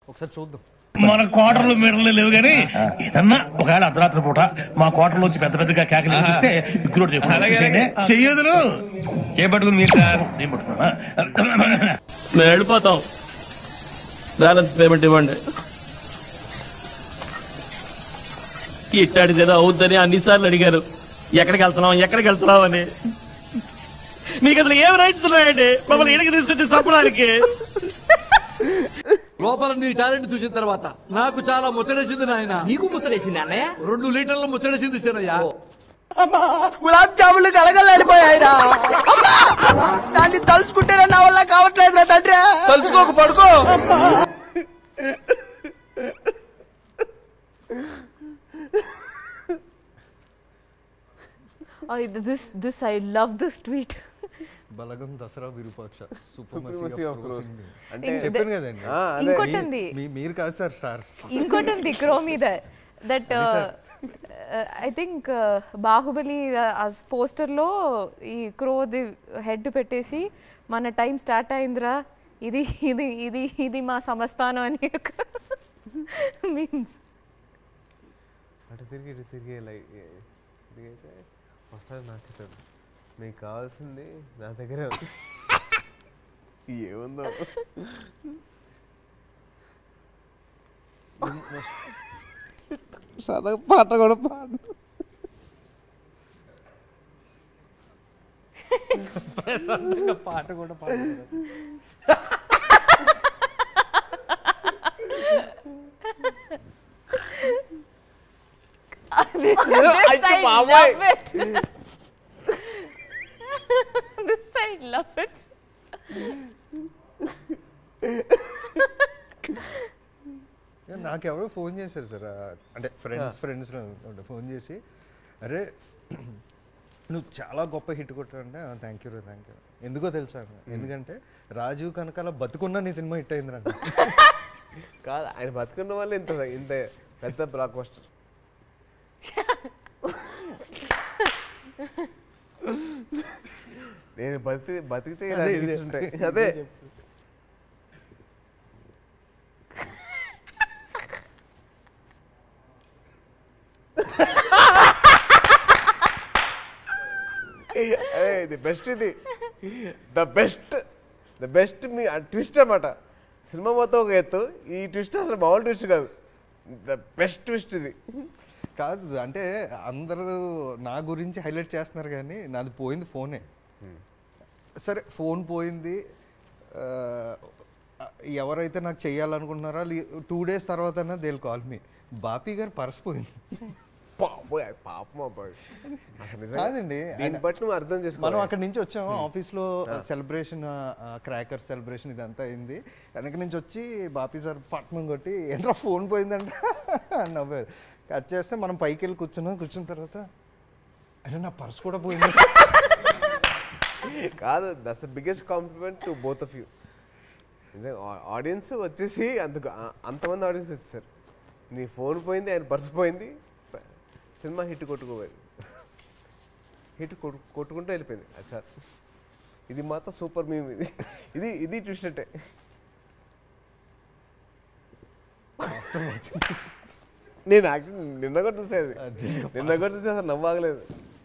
ఒకసారి చూద్దాం మన కోటర్లు మీటర్లు లేవు కానీ ఏదన్నా ఒకవేళ అర్ధరాత్రి పూట మా కోటర్లో వచ్చి పెద్ద పెద్దగా కేకలు వినిపిస్తే ఇగ్గురు చెయ్యదులు చేపట్టుకుని మీరు సార్ నేను పట్టుకున్నా మేము వెళ్ళిపోతాం బ్యాలెన్స్ పేమెంట్ ఇవ్వండి ఇట్టాడిది ఏదో అవుద్దని అన్నిసార్లు అడిగారు ఎక్కడికి వెళ్తున్నాం ఎక్కడికి వెళ్తున్నాం అని మీకు అసలు ఏం రైట్స్ ఉన్నాయండి మమ్మల్ని ఇడికి తీసుకొచ్చి చంపడానికి లోపల నీ టాలెంట్ చూసిన తర్వాత నాకు చాలా ముచ్చటేసింది నాయన నీకు ముచ్చటేసింది అన్నయ్య రెండు లీటర్ల ముచ్చటేసింది సీనయ్య గులాబ్ జాములు కలగలడిపోయాయిరా దాన్ని తలుచుకుంటేనే నా వల్ల కావట్లేదు తండ్రి తలుచుకోక పడుకో Oh, this this I love this tweet. Balagam Dasara Virupaksha Supremacy of crows. అంటే చెప్పాను కదండి ఆ, అదే. ఇంకోటి మీ- ఉంది మీ- మీరు కాదు సార్ స్టార్స్ ఇంకోటి ఉంది క్రో మీద that I think Baahubali poster లో ఈ క్రో హెడ్ పెట్టేసి మన టైం స్టార్ట్ అయిందిరా ఇది ఇది ఇది ఇది మా సంస్థానం అని మీన్స్ అటు తిరిగి ఇటు తిరిగి లైట్ తిరిగితే వస్తుంది నాకు తెలియదు. మీకు కావాల్సింది నా దగ్గరే ఉంది ఏముందో సదా పాట కూడా పాడు పాట కూడా పాడు this, this I love it. this I love it. నాకెవరో ఫోన్ చేశారు సార్ ఆ, అంటే ఫ్రెండ్స్ ఫ్రెండ్స్ ఫోన్ చేసి అరే నువ్వు చాలా గొప్ప హిట్ కొట్టావంటే థ్యాంక్ యూ థ్యాంక్ యూ ఎందుకో తెలుసా అన్న. ఎందుకంటే రాజీవ్ కనకాల బతుకున్నా నీ సినిమా హిట్ అయిందిరంట కాదు ఆయన బతుకున్న వాళ్ళు ఇంత ఇంత పెద్ద బ్లాక్ బస్టర్ నేను బతి బతికితే ఇలా అదే, ఇదే. hits ఉంటాయి అదే ఇది బెస్ట్ ఇది ద బెస్ట్ ద బెస్ట్ మీ ట్విస్ట్ అన్నమాట సినిమా మొత్తం ఒక ఎత్తు ఈ ట్విస్ట్ అసలు మామూలు ట్విస్ట్ కాదు ద బెస్ట్ ట్విస్ట్ ఇది కాదు అంటే అందరూ నా గురించి హైలైట్ చేస్తున్నారు కానీ నాది పోయింది ఫోనే సరే ఫోన్ పోయింది ఆ, ఎవరైతే నాకు చెయ్యాలనుకుంటున్నారో టూ డేస్ తర్వాత దేల్ కాల్ మీ బాపీ గారు పర్స్ పోయింది పాపోయ్ పాపం అబ్బాయి అసలు నిజంగా కాదండి, దీన్ని ఆయన- బట్టి నువ్వు అర్థం చేసుకో మనం అక్కడి నుంచి వచ్చాము ఆఫీస్లో సెలబ్రేషన్ క్రాకర్ సెలబ్రేషన్ ఇదంతా అయింది వెనక నుంచి వచ్చి బాపీ సార్ పట్నం కొట్టి ఏంట్రా ఫోన్ పోయిందంట అని నవ్వారు కట్ చేస్తే మనం పైకి వెళ్ళి కూర్చున్నాం కూర్చున్న తర్వాత అరే నా పర్స్ కూడా పోయింది కాదు that's the biggest compliment to both of you audience వచ్చేసి అంత అంతమంది ఆడియన్స్ వచ్చేసారు నీ ఫోన్ పోయింది ఆయన పర్స్ పోయింది సినిమా హిట్ కొట్టుకోపోయింది హిట్ కొట్టు కొట్టుకుంటూ వెళ్ళిపోయింది అచ్చా ఇది మాత్రం సూపర్ మేము ఇది ఇది ఇది ట్విస్ట్ అంటే నేను యాక్చువల్లీ నిన్న కూడా చూసేది నిన్న కూడా చూస్తే అసలు నవ్వాగలేదు